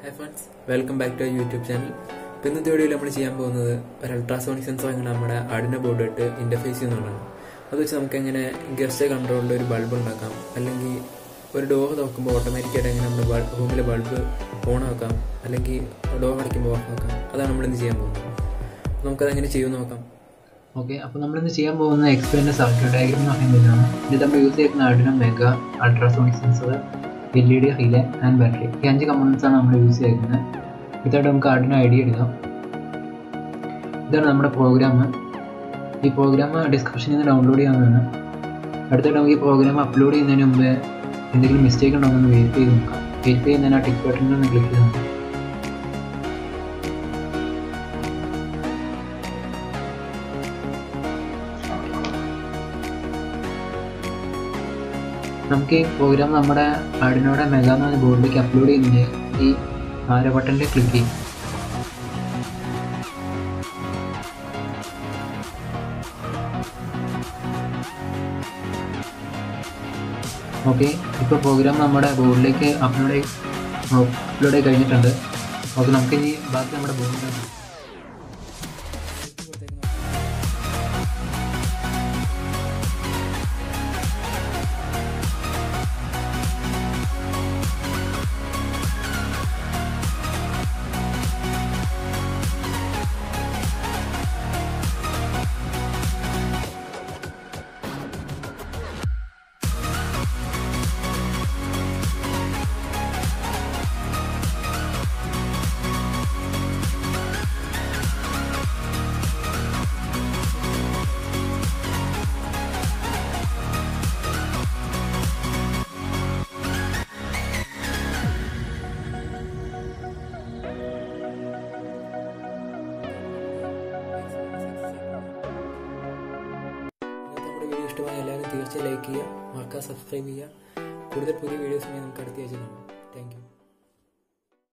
high friends welcome back to YouTube channel ഇപ്പം ഇന്നത്തെ വീഡിയോയിൽ നമ്മൾ ചെയ്യാൻ പോകുന്നത് ഒരു അൾട്രാസോണിക് സെൻസർ എങ്ങനെ നമ്മുടെ അടിന ബോർഡ് ഇട്ട് ഇന്റർഫേസ് ചെയ്യുന്നതാണ് അത് വെച്ച് നമുക്ക് എങ്ങനെ ഗസ്റ്റ് കൺട്രോളിൽ ഒരു ബൾബ് ഉണ്ടാക്കാം അല്ലെങ്കിൽ ഒരു ഡോർ തുറക്കുമ്പോൾ ഓട്ടോമാറ്റിക്കായിട്ട് എങ്ങനെ നമ്മുടെ റൂമിലെ ബൾബ് ഓൺ ആക്കാം അല്ലെങ്കിൽ ഡോർ അടയ്ക്കുമ്പോൾ ഓഫ് ആക്കാം അതാണ് നമ്മളിന്ന് ചെയ്യാൻ പോകുന്നത് അപ്പോൾ നമുക്കത് എങ്ങനെ ചെയ്യുമെന്ന് നോക്കാം ഓക്കെ അപ്പോൾ നമ്മളിന്ന് ചെയ്യാൻ പോകുന്ന എക്സ്പെരിൻ്റെ സർക്യൂട്ട് ഡയഗ്രം എന്ന് പറയുന്നതാണ് ഇത് നമ്മൾ യൂസ് ചെയ്യുന്ന Arduino mega ultrasonic sensor L E D relay and battery ഈ അഞ്ച് കമ്പോണൻസ് ആണ് നമ്മൾ യൂസ് ചെയ്യുന്നത് ഇതായിട്ട് നമുക്ക് ആഡിനോ ഐഡിയ എടുക്കാം ഇതാണ് നമ്മുടെ പ്രോഗ്രാം ഈ പ്രോഗ്രാം ഡിസ്ക്രിപ്ഷനിൽ നിന്ന് ഡൗൺലോഡ് ചെയ്യാവുന്നതാണ് അടുത്തായിട്ട് നമുക്ക് ഈ പ്രോഗ്രാം അപ്ലോഡ് ചെയ്യുന്നതിന് മുമ്പ് എന്തെങ്കിലും മിസ്റ്റേക്ക് ഉണ്ടോ എന്ന് വെരിഫൈ ചെയ്ത് നോക്കാം വെരിഫൈ ചെയ്യുന്നതിന് ആ ടിക്ക് ബട്ടണിൽ ഒന്ന് ക്ലിക്ക് ചെയ്ത് നോക്കാം നമുക്ക് ഈ പ്രോഗ്രാം നമ്മുടെ ആഡിനോടെ മെഗാ എന്ന് പറഞ്ഞ ബോർഡിലേക്ക് അപ്ലോഡ് ചെയ്യുന്നതിന് ഈ ആരോ ബട്ടണിൽ ക്ലിക്ക് ചെയ്യും ഓക്കെ ഇപ്പോൾ പ്രോഗ്രാം നമ്മുടെ ബോർഡിലേക്ക് അപ്ലോഡ് അപ്ലോഡ് ആയി കഴിഞ്ഞിട്ടുണ്ട് ഓക്കെ നമുക്ക് ഇനി ബാക്കി നമ്മുടെ ബോർഡിൽ ഇന്നത്തെ നമ്മുടെ വീഡിയോ ഇഷ്ടമായ എല്ലാവരും തീർച്ചയായും ലൈക്ക് ചെയ്യുക മറക്കാതെ സബ്സ്ക്രൈബ് ചെയ്യുക കൂടുതൽ പുതിയ വീഡിയോസുമായി നമുക്ക് അടുത്ത ആഴ്ച കാണാം താങ്ക് യു